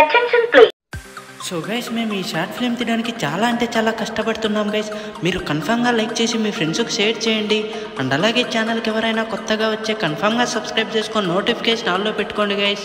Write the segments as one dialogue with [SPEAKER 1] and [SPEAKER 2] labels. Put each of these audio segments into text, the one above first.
[SPEAKER 1] Attention please.
[SPEAKER 2] So guys మేము ఈ short film తీయడానికి చాలా అంటే చాలా కష్టపడుతున్నాం గైస్ మీరు కన్ఫామ్గా లైక్ చేసి మీ ఫ్రెండ్స్కి షేర్ చేయండి అండ్ అలాగే ఛానల్కి ఎవరైనా కొత్తగా వచ్చే కన్ఫామ్గా సబ్స్క్రైబ్ చేసుకొని నోటిఫికేషన్ ఆన్లో పెట్టుకోండి గైస్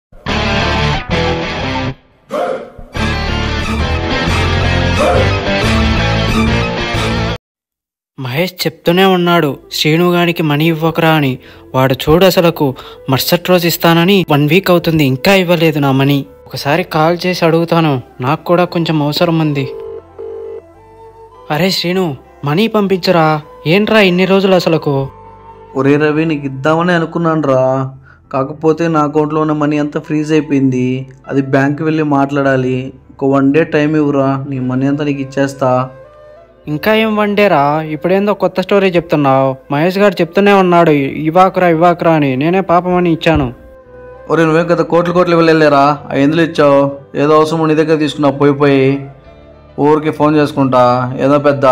[SPEAKER 2] మహేష్ చెప్తూనే ఉన్నాడు శ్రీనుగానికి మనీ ఇవ్వకరా అని వాడు చూడు అసలకు మరుసటి రోజు ఇస్తానని వన్ వీక్ అవుతుంది ఇంకా ఇవ్వలేదు నా మనీ ఒకసారి కాల్ చేసి అడుగుతాను నాకు కూడా కొంచెం అవసరం ఉంది అరే శ్రీను మనీ పంపించరా ఏంట్రా ఇన్ని రోజులు అసలకు
[SPEAKER 3] ఒరే రవి నీకు ఇద్దామని అనుకున్నాను రా కాకపోతే నా అకౌంట్లో ఉన్న మనీ అంతా ఫ్రీజ్ అయిపోయింది అది బ్యాంక్ వెళ్ళి మాట్లాడాలి ఒక వన్ డే టైం ఇవ్వరా నీ మనీ అంతా నీకు ఇచ్చేస్తా
[SPEAKER 2] ఇంకా ఏం వండేరా ఇప్పుడేందో కొత్త స్టోరీ చెప్తున్నావు మహేష్ గారు చెప్తూనే ఉన్నాడు ఇవాకురా ఇవాకురా అని నేనే పాపమని ఇచ్చాను
[SPEAKER 3] ఒరే నువ్వేం కదా కోట్లు కోట్లు వెళ్ళలేరా అవి ఎందులో ఇచ్చావు ఏదో అవసరం నీ దగ్గర తీసుకున్నావు పోయి పోయి ఊరికి ఫోన్ చేసుకుంటా ఏదో పెద్ద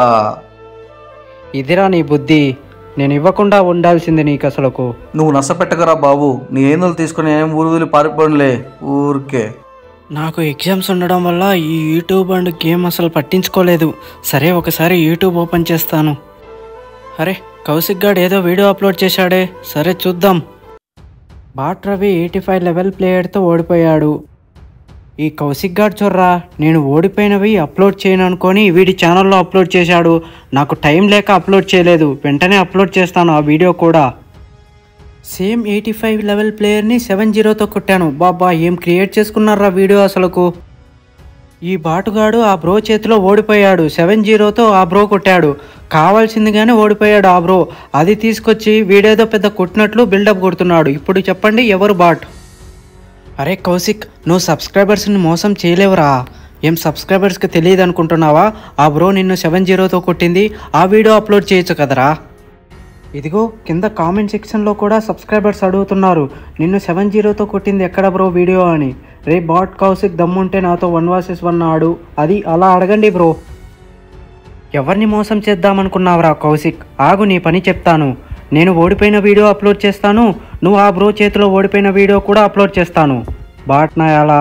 [SPEAKER 2] ఇదిరా నీ బుద్ధి నేను ఇవ్వకుండా ఉండాల్సింది నీకు అసలకు
[SPEAKER 3] నువ్వు నస పెట్టకరా బాబు నీ ఏందులు తీసుకుని ఏం ఊరు వదిలి పారిపోనులే ఊరికే
[SPEAKER 2] నాకు ఎగ్జామ్స్ ఉండడం వల్ల ఈ యూట్యూబ్ అండ్ గేమ్ అసలు పట్టించుకోలేదు సరే ఒకసారి యూట్యూబ్ ఓపెన్ చేస్తాను అరే కౌశిక్ గాడు ఏదో వీడియో అప్లోడ్ చేశాడే సరే చూద్దాం bot Ravi eighty five level ప్లేయర్తో ఓడిపోయాడు ఈ కౌశిక్ గాడు చూర్రా నేను ఓడిపోయినవి అప్లోడ్ చేయను అనుకొని వీడి ఛానల్లో అప్లోడ్ చేశాడు నాకు టైం లేక అప్లోడ్ చేయలేదు వెంటనే అప్లోడ్ చేస్తాను ఆ వీడియో కూడా సేమ్ ఎయిటీ ఫైవ్ లెవెల్ ప్లేయర్ని సెవెన్ జీరోతో కొట్టాను బాబా ఏం క్రియేట్ చేసుకున్నారా వీడియో అసలుకు ఈ బాటుగాడు ఆ బ్రో చేతిలో ఓడిపోయాడు సెవెన్ జీరోతో ఆ బ్రో కొట్టాడు కావాల్సిందిగానే ఓడిపోయాడు ఆ బ్రో అది తీసుకొచ్చి వీడేదో పెద్ద కొట్టినట్లు బిల్డప్ కొడుతున్నాడు ఇప్పుడు చెప్పండి ఎవరు బాట్ అరే కౌశిక్ నువ్వు సబ్స్క్రైబర్స్ని మోసం చేయలేవురా ఏం సబ్స్క్రైబర్స్కి తెలియదు అనుకుంటున్నావా ఆ బ్రో నిన్ను సెవెన్ జీరోతో కొట్టింది ఆ వీడియో అప్లోడ్ చేయొచ్చు కదరా ఇదిగో కింద కామెంట్ సెక్షన్లో కూడా సబ్స్క్రైబర్స్ అడుగుతున్నారు నిన్ను సెవెన్ జీరోతో కొట్టింది ఎక్కడ బ్రో వీడియో అని రే బాట్ కౌశిక్ దమ్ముంటే నాతో వన్ వర్సెస్ వన్ ఆడు అది అలా అడగండి బ్రో ఎవరిని మోసం చేద్దామనుకున్నావురా కౌశిక్ ఆగు నీ పని చెప్తాను నేను ఓడిపోయిన వీడియో అప్లోడ్ చేస్తాను నువ్వు ఆ బ్రో చేతిలో ఓడిపోయిన వీడియో కూడా అప్లోడ్ చేస్తాను బాట్ నా అలా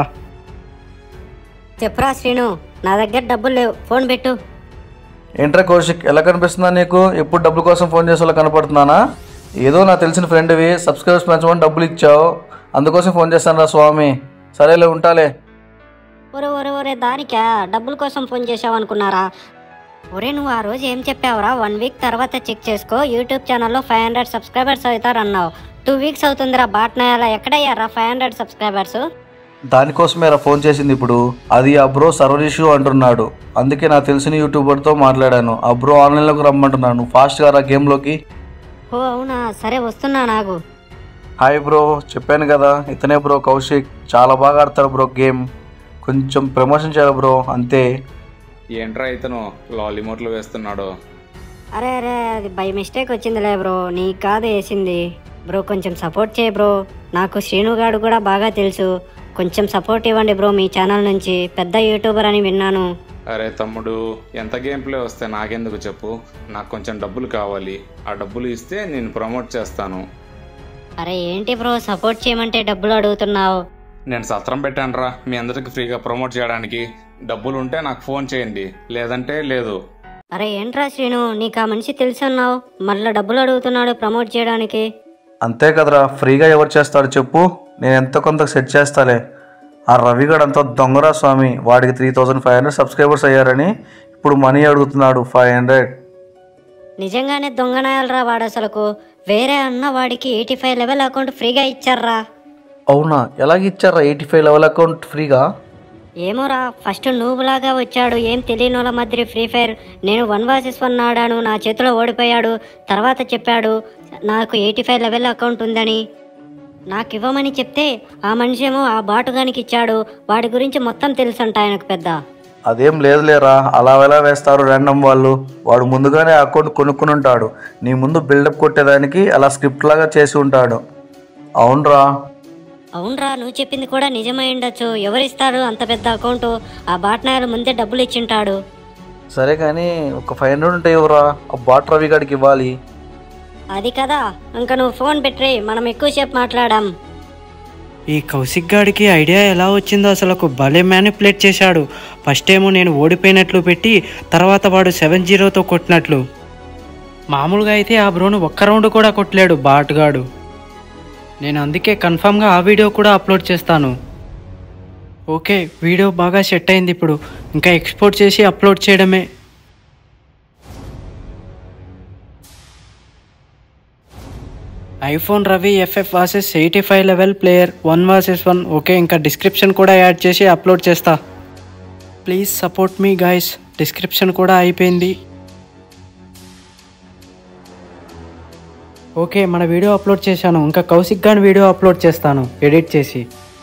[SPEAKER 4] చెప్పురా శ్రీను నా దగ్గర డబ్బులు లేవు ఫోన్ పెట్టు
[SPEAKER 3] ఏంట్రా కౌశిక్ ఎలా కనిపిస్తుందా నీకు ఎప్పుడు డబ్బుల కోసం ఫోన్ చేసే వాళ్ళ కనపడుతున్నానా ఏదో నాకు తెలిసిన ఫ్రెండ్వి సబ్స్క్రైబర్స్ పెంచమని డబ్బులు ఇచ్చావు అందుకోసం ఫోన్ చేస్తాను రా స్వామి సరేలే ఉంటాలే
[SPEAKER 4] ఒరే ఒరే ఒరే దానికా డబ్బుల కోసం ఫోన్ చేసావు అనుకున్నారా ఒరే నువ్వు ఆ రోజు ఏం చెప్పావురా వన్ వీక్ తర్వాత చెక్ చేసుకో యూట్యూబ్ ఛానల్లో ఫైవ్ హండ్రెడ్ సబ్స్క్రైబర్స్ అవుతారు అన్నావు టూ వీక్స్ అవుతుందిరా బాట్నాయాల ఎక్కడయ్యారా ఫైవ్ హండ్రెడ్ సబ్స్క్రైబర్స్
[SPEAKER 3] దానికోసమే రా ఫోన్ చేసింది ఇప్పుడు అది ఆ బ్రో సర్వర్ ఇష్యూ అంటున్నాడు అందుకే నాకు తెలిసిన యూట్యూబర్తో మాట్లాడాను ఆ బ్రో ఆన్లైన్లోకి రమ్మంటున్నాను ఫాస్ట్గా రా గేమ్లోకి
[SPEAKER 4] ఓ అవునా సరే వస్తున్నా నాకు
[SPEAKER 3] హాయ్ బ్రో చెప్పాను కదా ఇతనే బ్రో కౌశిక్ చాలా బాగా ఆడతాడు బ్రో గేమ్ కొంచెం ప్రమోషన్ చేయాలి బ్రో అంతే
[SPEAKER 5] ఏంట్రా ఇతను లాలిమోట్లు వేస్తున్నాడు
[SPEAKER 4] అరే అరే అది బై మిస్టేక్ వచ్చిందిలే బ్రో నీకు కాదు వేసింది బ్రో కొంచెం సపోర్ట్ చేయి బ్రో నాకు శ్రీనుగాడు కూడా బాగా తెలుసు కొంచెం సపోర్ట్ ఇవ్వండి బ్రో మీ ఛానల్ నుంచి పెద్ద యూట్యూబర్ అని విన్నాను
[SPEAKER 5] అరే తమ్ముడు ఎంత గేమ్ ప్లే వస్తే నాకెందుకు చెప్పు నాకు కొంచెం డబ్బులు కావాలి ఆ డబ్బులు ఇస్తే నేను ప్రమోట్ చేస్తాను
[SPEAKER 4] అరే ఏంటి బ్రో సపోర్ట్ చేయమంటే డబ్బులు అడుగుతున్నావు
[SPEAKER 5] నేను సత్రం పెట్టానురా మీ అందరికి ఫ్రీగా ప్రమోట్ చేయడానికి డబ్బులు ఉంటే నాకు ఫోన్ చేయండి లేదంటే లేదు
[SPEAKER 4] అరే ఏంట్రా శ్రీను నీకు ఆ మనిషి తెలుసు అన్నావు మళ్ళీ డబ్బులు అడుగుతున్నాడు ప్రమోట్ చేయడానికి
[SPEAKER 3] అంతే కదరా ఫ్రీగా ఎవరు చేస్తాడు చెప్పు నేను ఎంత కొంత సెట్ చేస్తాలే ఆ రవిగడ్ అంత దొంగరా స్వామి వాడికి three thousand five hundred subscribers అయ్యారని ఇప్పుడు మనీ అడుగుతున్నాడు ఫైవ్ హండ్రెడ్
[SPEAKER 4] నిజంగానే దొంగనాయాలరా వాడు అసలుకు వేరే అన్న వాడికి ఎయిటీ ఫైవ్ లెవెల్ అకౌంట్ ఫ్రీగా ఇచ్చారా
[SPEAKER 3] అవునా ఎలాగ ఇచ్చారా ఎయిటీ ఫైవ్ లెవెల్ అకౌంట్ ఫ్రీగా
[SPEAKER 4] ఏమోరా ఫస్ట్ లాగా వచ్చాడు ఏం తెలియని వాళ్ళ మధ్య ఫ్రీ ఫైర్ నేను వన్ వర్సెస్ వన్ ఆడాను నా చేతిలో ఓడిపోయాడు తర్వాత చెప్పాడు నాకు ఎయిటీ ఫైవ్ లెవెల్ అకౌంట్ ఉందని నాకు ఇవ్వమని చెప్తే ఆ మనిషి ఏమో ఆ బాటుగానికి ఇచ్చాడు వాడి గురించి మొత్తం తెలుసంట ఆయనకు పెద్ద
[SPEAKER 3] అదేం లేదులేరా అలా ఎలా వేస్తారు ర్యాండమ్ వాళ్ళు వాడు ముందుగానే అకౌంట్ కొనుక్కుని ఉంటాడు నీ ముందు బిల్డప్ కొట్టేదానికి అలా స్క్రిప్ట్ లాగా చేసి ఉంటాడు అవునరా
[SPEAKER 4] అవునరా నువ్వు చెప్పింది కూడా నిజమై ఉండొచ్చు ఎవరిస్తారు అంత పెద్ద అకౌంట్ ఆ బాట్నాయాలు ముందే డబ్బులు ఇచ్చింటాడు
[SPEAKER 3] సరే కానీ ఒక ఫైవ్ హండ్రెడ్ ఉంటే ఎవరా ఆ బాట్ రవి గారికి ఇవ్వాలి
[SPEAKER 4] అది కదా ఇంకా నువ్వు ఫోన్ పెట్టి మనం ఎక్కువసేపు మాట్లాడాం
[SPEAKER 2] ఈ కౌశిక్ గాడికి ఐడియా ఎలా వచ్చిందో అసలు భలే మ్యానిపులేట్ చేశాడు ఫస్ట్ ఏమో నేను ఓడిపోయినట్లు పెట్టి తర్వాత వాడు సెవెన్ జీరోతో కొట్టినట్లు మామూలుగా అయితే ఆ బ్రోను ఒక్క రౌండ్ కూడా కొట్టలేడు బాటుగాడు నేను అందుకే కన్ఫామ్గా ఆ వీడియో కూడా అప్లోడ్ చేస్తాను ఓకే వీడియో బాగా సెట్ అయింది ఇప్పుడు ఇంకా ఎక్స్పోర్ట్ చేసి అప్లోడ్ చేయడమే iPhone Ravi FF versus eighty five level player one versus one okay ఇంకా డిస్క్రిప్షన్ కూడా యాడ్ చేసి అప్లోడ్ చేస్తా ప్లీజ్ సపోర్ట్ మీ గాయస్ డిస్క్రిప్షన్ కూడా అయిపోయింది ఓకే మన వీడియో అప్లోడ్ చేశాను ఇంకా కౌశిక్ గాని వీడియో అప్లోడ్ చేస్తాను ఎడిట్ చేసి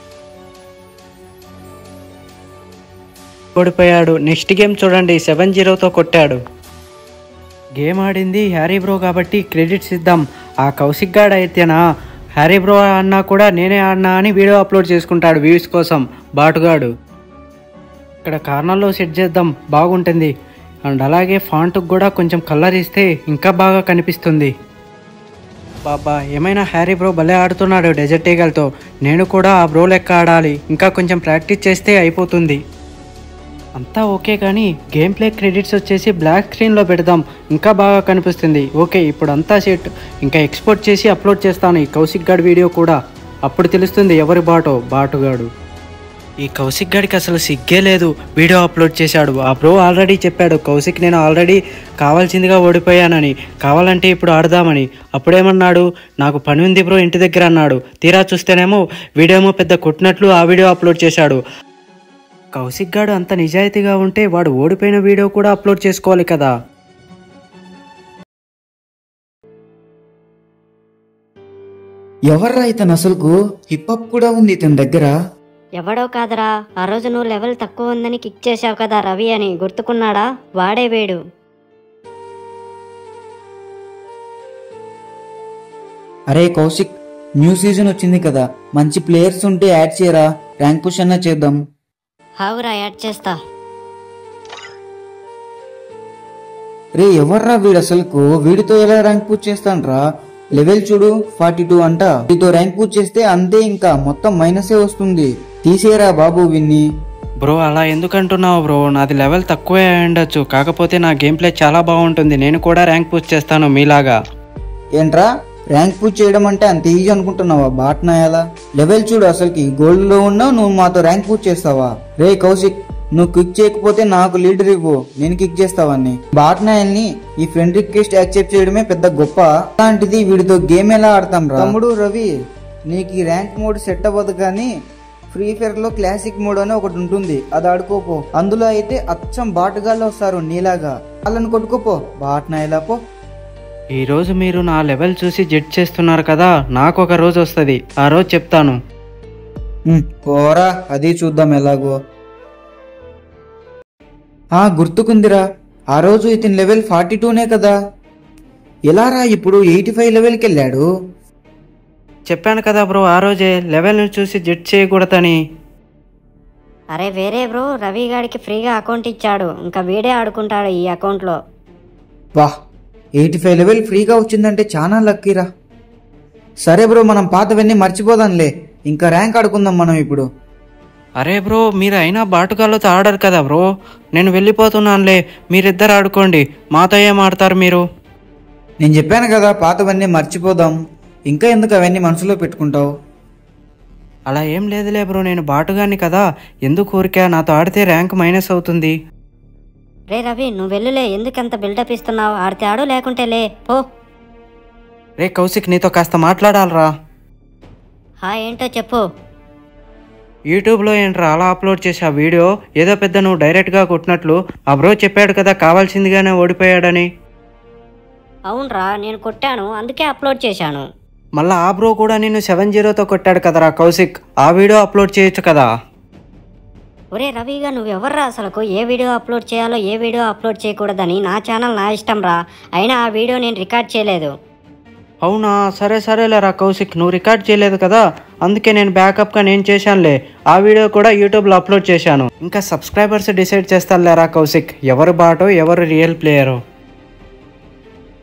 [SPEAKER 2] ఓడిపోయాడు నెక్స్ట్ గేమ్ చూడండి సెవెన్ జీరోతో కొట్టాడు గేమ్ ఆడింది హ్యారీ బ్రో కాబట్టి క్రెడిట్స్ ఇద్దాం ఆ కౌశిక్ గాడ్ అయితేనా హ్యారీ బ్రో అన్నా కూడా నేనే ఆడినా అని వీడియో అప్లోడ్ చేసుకుంటాడు వ్యూస్ కోసం బాటుగాడు ఇక్కడ కార్నర్లో సెట్ చేద్దాం బాగుంటుంది అండ్ అలాగే ఫాంట్కి కూడా కొంచెం కలర్ ఇస్తే ఇంకా బాగా కనిపిస్తుంది బాబా ఏమైనా హ్యారీ బ్రో భలే ఆడుతున్నాడు డెజర్ట్ ఈగల్తో నేను కూడా ఆ బ్రో లెక్క ఆడాలి ఇంకా కొంచెం ప్రాక్టీస్ చేస్తే అయిపోతుంది అంతా ఓకే కానీ గేమ్ ప్లే క్రెడిట్స్ వచ్చేసి బ్లాక్ స్క్రీన్లో పెడదాం ఇంకా బాగా కనిపిస్తుంది ఓకే ఇప్పుడు అంతా సెట్ ఇంకా ఎక్స్పోర్ట్ చేసి అప్లోడ్ చేస్తాను ఈ కౌశిక్ గాడ్ వీడియో కూడా అప్పుడు తెలుస్తుంది ఎవరి బాటో బాటుగాడు ఈ కౌశిక్ గాడికి అసలు సిగ్గే లేదు వీడియో అప్లోడ్ చేశాడు ఆ బ్రో ఆల్రెడీ చెప్పాడు కౌశిక్ నేను ఆల్రెడీ కావాల్సిందిగా ఓడిపోయానని కావాలంటే ఇప్పుడు ఆడదామని అప్పుడేమన్నాడు నాకు పని ఉంది బ్రో ఇంటి దగ్గర అన్నాడు తీరా చూస్తేనేమో వీడియో ఏమో పెద్ద కొట్టినట్లు ఆ వీడియో అప్లోడ్ చేశాడు కౌశిక్ గాడు అంత నిజాయితీగా ఉంటే వాడు ఓడిపోయిన వీడియో కూడా అప్లోడ్ చేసుకోవాలి కదా
[SPEAKER 1] ఎవర్రా ఇతను అసలుకు హిప్ హాప్ కూడా ఉంది ఇతని దగ్గర
[SPEAKER 4] ఎవడో కాదరా ఆ రోజు నువ్వు లెవెల్ తక్కువ ఉందని కిక్ చేశావు కదా రవి అని గుర్తుకున్నాడా వాడే వేడు
[SPEAKER 1] అరే కౌశిక్ న్యూ సీజన్ వచ్చింది కదా మంచి ప్లేయర్స్ ఉంటే యాడ్ చేయరా ర్యాంక్ పుష్ అన్నా చేద్దాం
[SPEAKER 4] హావురా యాడ్ చేస్తా
[SPEAKER 1] రే ఎవర్రా వీడు అసలుకు వీడితో ఎలా ర్యాంక్ పూజ చేస్తాన్రా లెవెల్ చూడు ఫార్టీ టూ అంట వీడితో ర్యాంక్ పూజ చేస్తే అంతే ఇంకా మొత్తం మైనసే వస్తుంది తీసేరా బాబు విన్ని
[SPEAKER 2] బ్రో అలా ఎందుకు అంటున్నావు బ్రో నాది లెవెల్ తక్కువే అయి ఉండొచ్చు కాకపోతే నా గేమ్ ప్లే చాలా బాగుంటుంది నేను కూడా ర్యాంక్ పుష్ చేస్తాను మీలాగా
[SPEAKER 1] ఏంట్రా ర్యాంక్ పూజ చేయడం అంటే అంత ఈజీ అనుకుంటున్నావా బాట్నా ఎలా లెవెల్ చూడు అసలుకి గోల్డ్ లో ఉన్నావు నువ్వు మాతో ర్యాంక్ పూజ చేస్తావా రే కౌశిక్ నువ్వు కిక్ చేయకపోతే నాకు లీడర్ ఇవ్వు నేను కిక్ చేస్తావని బాట్నాయల్ని ఈ ఫ్రెండ్ రిక్వెస్ట్ యాక్సెప్ట్ చేయడమే పెద్ద గొప్ప అలాంటిది వీడితో గేమ్ ఎలా ఆడతాం రా తమ్ముడు రవి నీకు ఈ ర్యాంక్ మోడ్ సెట్ అవ్వదు కానీ ఫ్రీ ఫైర్ లో క్లాసిక్ మోడ్ అని ఒకటి ఉంటుంది అది ఆడుకోపో అందులో అయితే అచ్చం బాటుగాళ్ళు వస్తారు నీలాగా వాళ్ళని కొట్టుకోపో బాట్నా ఎలా పో
[SPEAKER 2] ఈరోజు మీరు నా లెవెల్ చూసి జడ్జ్ చేస్తున్నారు కదా నాకు ఒక రోజు వస్తుంది ఆ రోజు చెప్తాను
[SPEAKER 1] ఉమ్, పోరా అది చూద్దాం ఎలాగో ఆ గుర్తుకుందిరా ఆ రోజు ఇతని లెవెల్ ఫార్టీ టూనే కదా ఎలారా ఇప్పుడు ఎయిటీ ఫైవ్ లెవెల్కి వెళ్ళాడు
[SPEAKER 2] చెప్పాను కదా బ్రో ఆ రోజే లెవెల్ని చూసి జడ్జ్ చేయకూడదని
[SPEAKER 4] అరే వేరే బ్రో రవి గాడికి ఫ్రీగా అకౌంట్ ఇచ్చాడు ఇంకా వీడే ఆడుకుంటాడు ఈ అకౌంట్లో
[SPEAKER 1] వా ఎయిటీ ఫైవ్ లెవెల్ ఫ్రీగా వచ్చిందంటే చాలా లక్కీరా సరే బ్రో మనం పాతవన్నీ మర్చిపోదాంలే ఇంకా ర్యాంక్ ఆడుకుందాం మనం ఇప్పుడు
[SPEAKER 2] అరే బ్రో మీరు అయినా బాటుగాళ్ళతో ఆడరు కదా బ్రో నేను వెళ్ళిపోతున్నానులే మీరిద్దరు ఆడుకోండి మాతో ఏం ఆడతారు మీరు
[SPEAKER 1] నేను చెప్పాను కదా పాతవన్నీ మర్చిపోదాం ఇంకా ఎందుకు అవన్నీ మనసులో పెట్టుకుంటావు
[SPEAKER 2] అలా ఏం లేదులే బ్రో నేను బాటుగాన్ని కదా ఎందుకు ఊరికా నాతో ఆడితే ర్యాంక్ మైనస్ అవుతుంది
[SPEAKER 4] రే రవి నువ్వు వెళ్ళులే ఎందుకంత బిల్డప్ ఇస్తున్నావు ఆడితే ఆడు లేకుంటే లే పో
[SPEAKER 2] రే కౌశిక్ నీతో కాస్త మాట్లాడాలరా
[SPEAKER 4] హా ఏంటో చెప్పు
[SPEAKER 2] యూట్యూబ్లో ఏంట్రా అలా అప్లోడ్ చేసి ఆ వీడియో ఏదో పెద్ద నువ్వు డైరెక్ట్గా కొట్టినట్లు ఆ బ్రో చెప్పాడు కదా కావాల్సిందిగానే ఓడిపోయాడని
[SPEAKER 4] అవునరా నేను కొట్టాను అందుకే అప్లోడ్ చేశాను
[SPEAKER 2] మళ్ళా ఆ బ్రో కూడా నిన్ను సెవెన్ జీరోతో కొట్టాడు కదరా కౌశిక్ ఆ వీడియో అప్లోడ్ చేయొచ్చు కదా
[SPEAKER 4] ఒరే రవిగా నువ్వెవర్రా అసలుకు ఏ వీడియో అప్లోడ్ చేయాలో ఏ వీడియో అప్లోడ్ చేయకూడదని నా ఛానల్ నా ఇష్టం రా అయినా ఆ వీడియో నేను రికార్డ్ చేయలేదు
[SPEAKER 2] అవునా సరే సరేలేరా కౌశిక్ నువ్వు రికార్డ్ చేయలేదు కదా అందుకే నేను బ్యాకప్గా నేను చేశానులే ఆ వీడియో కూడా యూట్యూబ్లో అప్లోడ్ చేశాను ఇంకా సబ్స్క్రైబర్స్ డిసైడ్ చేస్తారులేరా కౌశిక్ ఎవరు బాటో ఎవరు రియల్ ప్లేయరో బా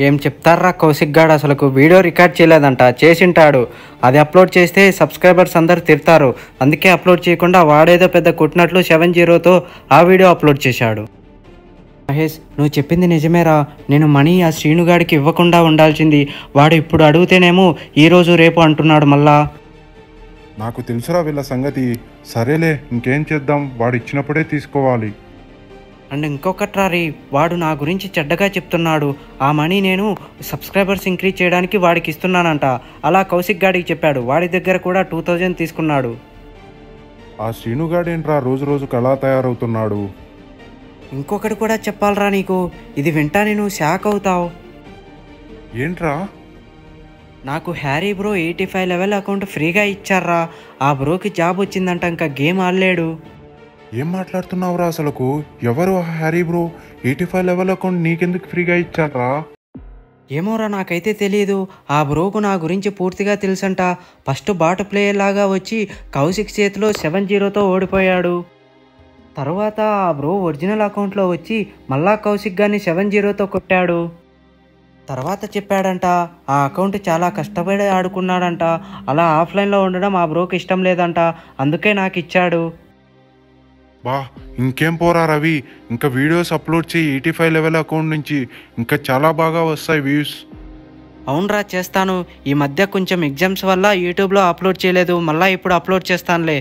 [SPEAKER 2] ఏం చెప్తారా కౌశిక్ గాడు అసలుకు వీడియో రికార్డ్ చేయలేదంట చేసింటాడు అది అప్లోడ్ చేస్తే సబ్స్క్రైబర్స్ అందరు తిడతారు అందుకే అప్లోడ్ చేయకుండా వాడేదో పెద్ద కొట్టినట్లు సెవెన్ జీరోతో ఆ వీడియో అప్లోడ్ చేశాడు మహేష్ నువ్వు చెప్పింది నిజమేరా నేను మనీ ఆ శ్రీనుగాడికి ఇవ్వకుండా ఉండాల్సింది వాడు ఇప్పుడు అడిగితేనేమో ఈరోజు రేపు అంటున్నాడు మళ్ళా
[SPEAKER 6] నాకు తెలుసురా వీళ్ళ సంగతి సరేలే ఇంకేం చేద్దాం వాడు ఇచ్చినప్పుడే తీసుకోవాలి
[SPEAKER 2] అండ్ ఇంకొకటి రారి వాడు నా గురించి చెడ్డగా చెప్తున్నాడు ఆ మనీ నేను సబ్స్క్రైబర్స్ ఇంక్రీజ్ చేయడానికి వాడికి ఇస్తున్నానంట అలా కౌశిక్ గాడికి చెప్పాడు వాడి దగ్గర కూడా టూ థౌజండ్ తీసుకున్నాడు
[SPEAKER 6] ఆ శ్రీనుగాడేంట్రా రోజు రోజుకు అలా తయారవుతున్నాడు
[SPEAKER 2] ఇంకొకటి కూడా చెప్పాలరా నీకు ఇది వింటానే నువ్వు షాక్ అవుతావు
[SPEAKER 6] ఏంట్రా
[SPEAKER 2] నాకు Harry bro eighty five level account ఫ్రీగా ఇచ్చారా ఆ బ్రోకి జాబ్ వచ్చిందంట ఇంకా గేమ్ ఆడలేడు
[SPEAKER 6] ఏం మాట్లాడుతున్నావురా అసలుకు ఎవరు ఆ Harry bro eighty five level account నీకెందుకు ఫ్రీగా ఇచ్చారా
[SPEAKER 2] ఏమోరా నాకైతే తెలియదు ఆ బ్రోకు నా గురించి పూర్తిగా తెలుసంట ఫస్ట్ బాట్ ప్లేయర్ లాగా వచ్చి కౌశిక్ చేతిలో సెవెన్ జీరోతో ఓడిపోయాడు తర్వాత ఆ బ్రో ఒరిజినల్ అకౌంట్లో వచ్చి మళ్ళా కౌశిక్ గారిని సెవెన్ జీరోతో కొట్టాడు తర్వాత చెప్పాడంట ఆ అకౌంట్ చాలా కష్టపడి ఆడుకున్నాడంట అలా ఆఫ్లైన్లో ఉండడం ఆ బ్రోకి ఇష్టం లేదంట అందుకే నాకు ఇచ్చాడు
[SPEAKER 6] బా ఇంకేం పోరా రవి ఇంకా వీడియోస్ అప్లోడ్ చేయి ఎయిటీ ఫైవ్ లెవెల్ అకౌంట్ నుంచి ఇంకా చాలా బాగా వస్తాయి వ్యూస్
[SPEAKER 2] అవునరా చేస్తాను ఈ మధ్య కొంచెం ఎగ్జామ్స్ వల్ల యూట్యూబ్లో అప్లోడ్ చేయలేదు మళ్ళీ ఇప్పుడు అప్లోడ్ చేస్తానులే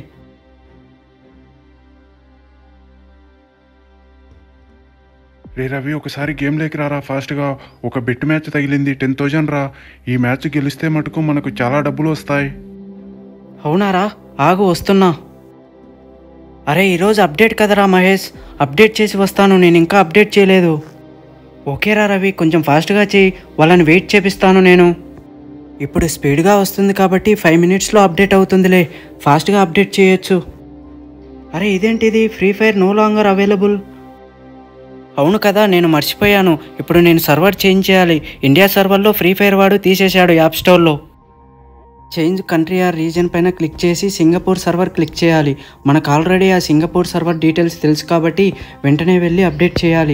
[SPEAKER 6] రే రవి ఒకసారి గేమ్ లేకి రారా ఫాస్ట్గా ఒక బెట్ మ్యాచ్ తగిలింది టెన్ థౌజండ్ రా ఈ మ్యాచ్ గెలిస్తే మటుకు మనకు చాలా డబ్బులు వస్తాయి
[SPEAKER 2] అవునారా ఆగు వస్తున్నా అరే ఈరోజు అప్డేట్ కదరా మహేష్ అప్డేట్ చేసి వస్తాను నేను ఇంకా అప్డేట్ చేయలేదు ఓకేరా రవి కొంచెం ఫాస్ట్గా చేయి వాళ్ళని వెయిట్ చేపిస్తాను నేను ఇప్పుడు స్పీడ్గా వస్తుంది కాబట్టి ఫైవ్ మినిట్స్లో అప్డేట్ అవుతుందిలే ఫాస్ట్గా అప్డేట్ చేయొచ్చు అరే ఇదేంటిది free fire no longer available అవును కదా నేను మర్చిపోయాను ఇప్పుడు నేను సర్వర్ చేంజ్ చేయాలి ఇండియా సర్వర్లో ఫ్రీ ఫైర్ వాడు తీసేశాడు యాప్ స్టోర్లో చేంజ్ కంట్రీ ఆర్ రీజన్ పైన క్లిక్ చేసి సింగపూర్ సర్వర్ క్లిక్ చేయాలి మనకు ఆల్రెడీ ఆ సింగపూర్ సర్వర్ డీటెయిల్స్ తెలుసు కాబట్టి వెంటనే వెళ్ళి అప్డేట్ చేయాలి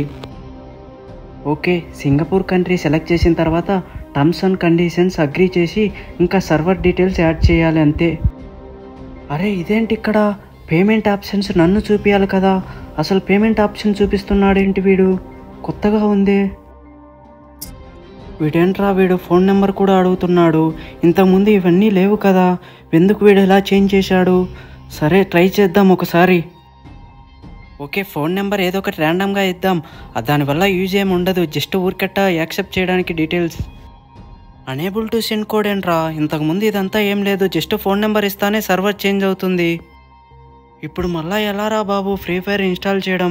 [SPEAKER 2] ఓకే సింగపూర్ కంట్రీ సెలెక్ట్ చేసిన తర్వాత టర్మ్స్ అండ్ కండిషన్స్ అగ్రీ చేసి ఇంకా సర్వర్ డీటెయిల్స్ యాడ్ చేయాలి అంతే అరే ఇదేంటి ఇక్కడ పేమెంట్ ఆప్షన్స్ నన్ను చూపించాలి కదా అసలు పేమెంట్ ఆప్షన్ చూపిస్తున్నాడేంటి వీడు కొత్తగా ఉంది వీడేంట్రా వీడు ఫోన్ నెంబర్ కూడా అడుగుతున్నాడు ఇంతకుముందు ఇవన్నీ లేవు కదా ఎందుకు వీడు ఇలా చేంజ్ చేశాడు సరే ట్రై చేద్దాం ఒకసారి ఓకే ఫోన్ నెంబర్ ఏదో ఒకటి ర్యాండమ్గా ఇద్దాం ఆ దానివల్ల యూజ్ ఏమి ఉండదు జస్ట్ ఊరికట్ట యాక్సెప్ట్ చేయడానికి details enable to send code ఏంట్రా ఇంతకుముందు ఇదంతా ఏం లేదు జస్ట్ ఫోన్ నెంబర్ ఇస్తానే సర్వర్ చేంజ్ అవుతుంది ఇప్పుడు మళ్ళా ఎలా రా బాబు ఫ్రీ ఫైర్ ఇన్స్టాల్ చేయడం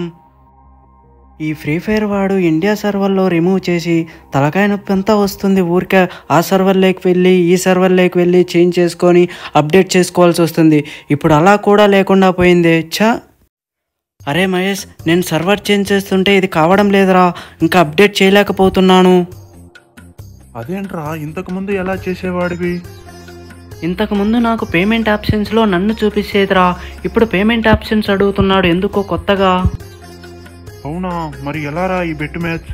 [SPEAKER 2] ఈ ఫ్రీ ఫైర్ వాడు ఇండియా సర్వర్లో రిమూవ్ చేసి తలకాయ నొప్పి అంతా వస్తుంది ఊరికే ఆ సర్వర్లోకి వెళ్ళి ఈ సర్వర్లోకి వెళ్ళి చేంజ్ చేసుకొని అప్డేట్ చేసుకోవాల్సి వస్తుంది ఇప్పుడు అలా కూడా లేకుండా పోయింది ఛా అరే మహేష్ నేను సర్వర్ చేంజ్ చేస్తుంటే ఇది కావడం లేదురా ఇంకా అప్డేట్ చేయలేకపోతున్నాను
[SPEAKER 6] అదేంట్రా ఇంతకు ముందు ఎలా చేసేవాడివి
[SPEAKER 2] ఇంతకుముందు నాకు పేమెంట్ ఆప్షన్స్లో నన్ను చూపించేదిరా ఇప్పుడు పేమెంట్ ఆప్షన్స్ అడుగుతున్నాడు ఎందుకో కొత్తగా
[SPEAKER 6] అవునా మరి ఎలా రా ఈ బెట్ మ్యాచ్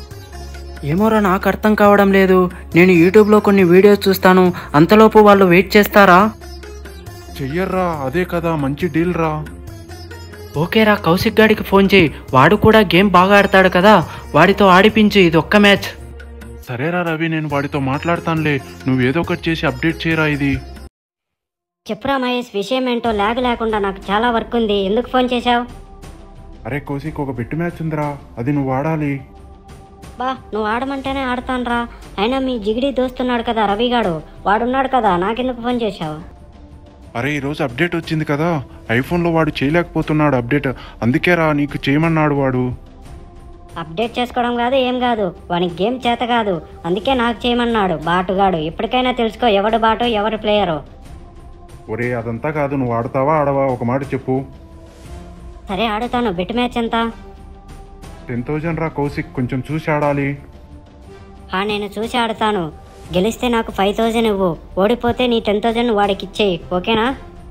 [SPEAKER 2] ఏమోరా నాకు అర్థం కావడం లేదు నేను యూట్యూబ్లో కొన్ని వీడియోస్ చూస్తాను అంతలోపు వాళ్ళు వెయిట్ చేస్తారా
[SPEAKER 6] చెయ్యర్రా అదే కదా మంచి డీల్ రా
[SPEAKER 2] ఓకేరా కౌశిక్ గాడికి ఫోన్ చేయి వాడు కూడా గేమ్ బాగా ఆడతాడు కదా వాడితో ఆడిపించు ఇది ఒక్క మ్యాచ్
[SPEAKER 6] సరేరా రవి నేను వాడితో మాట్లాడతానులే నువ్వు ఏదో ఒకటి చేసి అప్డేట్ చేయరా ఇది
[SPEAKER 4] చెప్పురా మహేష్ విషయం ఏంటో ల్యాగ్ లేకుండా నాకు చాలా వర్క్ ఉంది ఎందుకు ఫోన్ చేశావు
[SPEAKER 6] అరే కోసిక్ ఒక బెట్ మ్యాచ్ ఉందిరా అది నువ్వు ఆడాలి
[SPEAKER 4] బా నువ్వు ఆడమంటేనే ఆడతానురా అయినా మీ జిగిడి దోస్తున్నాడు కదా రవిగాడు వాడున్నాడు కదా నాకెందుకు ఫోన్ చేశావు
[SPEAKER 6] అరే ఈరోజు అప్డేట్ వచ్చింది కదా ఐఫోన్లో వాడు చేయలేకపోతున్నాడు అప్డేట్ అందుకే రా నీకు చేయమన్నాడు వాడు
[SPEAKER 4] అప్డేట్ చేసుకోవడం కాదు ఏం కాదు వానికి గేమ్ చేత కాదు అందుకే నాకు చేయమన్నాడు బాటుగాడు ఇప్పటికైనా తెలుసుకో ఎవడు బాటు ఎవరు ప్లేయరు
[SPEAKER 6] ఒరే అదంతా కాదు నువ్వు ఆడతావా ఆడవా ఒక మాట చెప్పు
[SPEAKER 4] సరే ఆడుతాను బెట్ మ్యాచ్ ఎంత
[SPEAKER 6] టెన్ థౌజండ్ రా కౌశిక్ కొంచెం చూసి ఆడాలి
[SPEAKER 4] ఆ నేను చూసి ఆడతాను గెలిస్తే నాకు ఫైవ్ థౌజండ్ ఇవ్వు ఓడిపోతే నీ టెన్ థౌజండ్ వాడికి ఇచ్చేయి ఓకేనా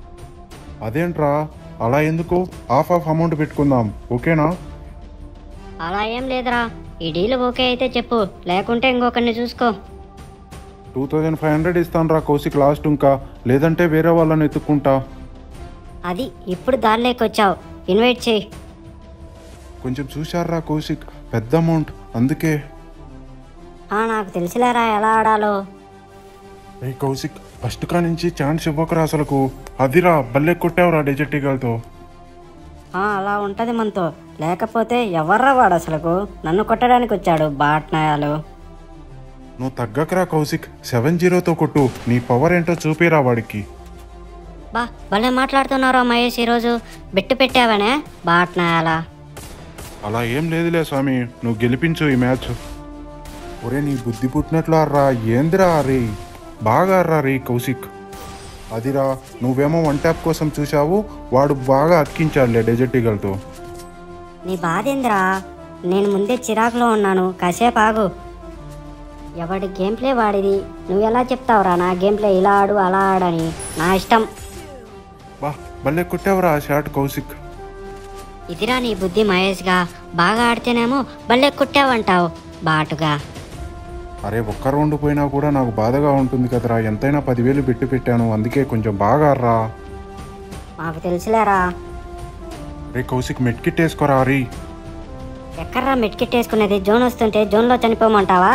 [SPEAKER 6] అదేంట్రా అలా ఎందుకు హాఫ్ ఆఫ్ అమౌంట్ పెట్టుకుందాం ఓకేనా
[SPEAKER 4] అలా ఏం లేదురా ఈ డీల్ ఓకే అయితే చెప్పు లేకుంటే ఇంకొకరిని చూసుకో
[SPEAKER 6] టూ థౌజండ్ ఫైవ్ హండ్రెడ్ ఇస్తాను రా కౌశిక్ లాస్ట్ ఇంకా లేదంటే వేరే వాళ్ళని ఎత్తుక్కుంటా
[SPEAKER 4] అది ఇప్పుడు దారిలోకి వచ్చావు ఇన్వైట్ చేయి
[SPEAKER 6] కొంచెం చూశారా కౌశిక్ పెద్ద అమౌంట్ అందుకే
[SPEAKER 4] ఆ, నాకు తెలిసిలేరా ఎలా ఆడాలో
[SPEAKER 6] ఏ కౌశిక్ ఫస్ట్ కా నుంచి ఛాన్స్ ఇవ్వకరా అసలుకు అదిరా బల్లె కొట్టావురా డెజర్టిగల్తో
[SPEAKER 4] ఆ, అలా ఉంటది మనతో లేకపోతే ఎవర్రా వాడు అసలుకు నన్ను కొట్టడానికి వచ్చాడు బాట్నాయాలు
[SPEAKER 6] నువ్వు తగ్గకరా కౌశిక్ సెవెన్ జీరోతో కొట్టు నీ పవర్ ఏంటో చూపిరా వాడికి
[SPEAKER 4] బా భలే మాట్లాడుతున్నారా మహేష్ ఈరోజు బెట్టు పెట్టావనే బాట్నాయాలా
[SPEAKER 6] అలా ఏం లేదులే స్వామి నువ్వు గెలిపించు ఈ మ్యాచ్ ఒరే నీ బుద్ధి పుట్టినట్లు ఆర్రా ఏందిరా రే బాగా ఆర్రా రే కౌశిక్ అదిరా నువ్వేమో వన్ ట్యాప్ కోసం చూశావు వాడు బాగా అతికించాడులే డెజర్టిగల్తో
[SPEAKER 4] నీ బాధేందిరా నేను ముందే చిరాకులో ఉన్నాను కాసేపు ఆగు ఎవడి గేమ్ ప్లే వాడిది నువ్వు ఎలా చెప్తావురా నా గేమ్ ప్లే ఇలా ఆడు అలా ఆడని నా ఇష్టం
[SPEAKER 6] బా భలే కొట్టావురా ఆ షాట్ కౌశిక్
[SPEAKER 4] ఇదిరా నీ బుద్ధి మహేష్గా బాగా ఆడితేనేమో భలే కుట్టావంటావు బాటుగా
[SPEAKER 6] అరే ఒక్క రౌండ్ పోయినా కూడా నాకు బాధగా ఉంటుంది కదరా ఎంతైనా పదివేలు పెట్టి పెట్టాను అందుకే కొంచెం బాగా ఆర్రా
[SPEAKER 4] మాకు తెలుసులేరా
[SPEAKER 6] రే కౌశిక్ మెట్కిట్ వేసుకోరా రీ
[SPEAKER 4] ఎక్కడ్రా మెట్కెట్టేసుకునేది జోన్ వస్తుంటే జోన్లో చనిపోమంటావా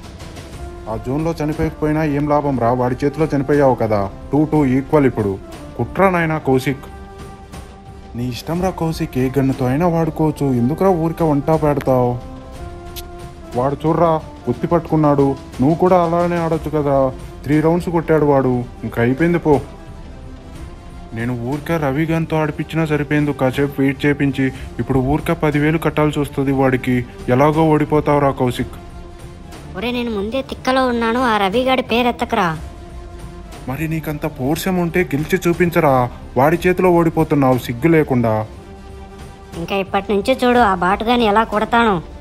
[SPEAKER 6] ఆ జోన్లో చనిపోయకపోయినా ఏం లాభం రా వాడి చేతిలో చనిపోయావు కదా టూ టూ ఈక్వల్ ఇప్పుడు కుట్రా నాయనా కౌశిక్ నీ ఇష్టం రా కౌశిక్ ఏ గన్నుతో అయినా వాడుకోవచ్చు ఎందుకురా ఊరికే వంట పెడతావు వాడు చూడరా ఉత్తి పట్టుకున్నాడు నువ్వు కూడా అలానే ఆడొచ్చు కదా త్రీ రౌండ్స్ కొట్టాడు వాడు ఇంకా అయిపోయింది పో నేను ఊరికే రవి గన్తో ఆడిపించినా సరిపోయింది కాసేపు వెయిట్ చేపించి ఇప్పుడు ఊరికే పదివేలు కట్టాల్సి వస్తుంది వాడికి ఎలాగో ఓడిపోతావురా కౌశిక్
[SPEAKER 4] ఒరే నేను ముందే తిక్కలో ఉన్నాను ఆ రవిగాడి పేరు ఎత్తకరా
[SPEAKER 6] మరి నీకంత పౌరుషం ఉంటే గెలిచి చూపించరా వాడి చేతిలో ఓడిపోతున్నావు సిగ్గు లేకుండా
[SPEAKER 4] ఇంకా ఇప్పటి నుంచి చూడు ఆ బాటుగాని ఎలా కొడతాను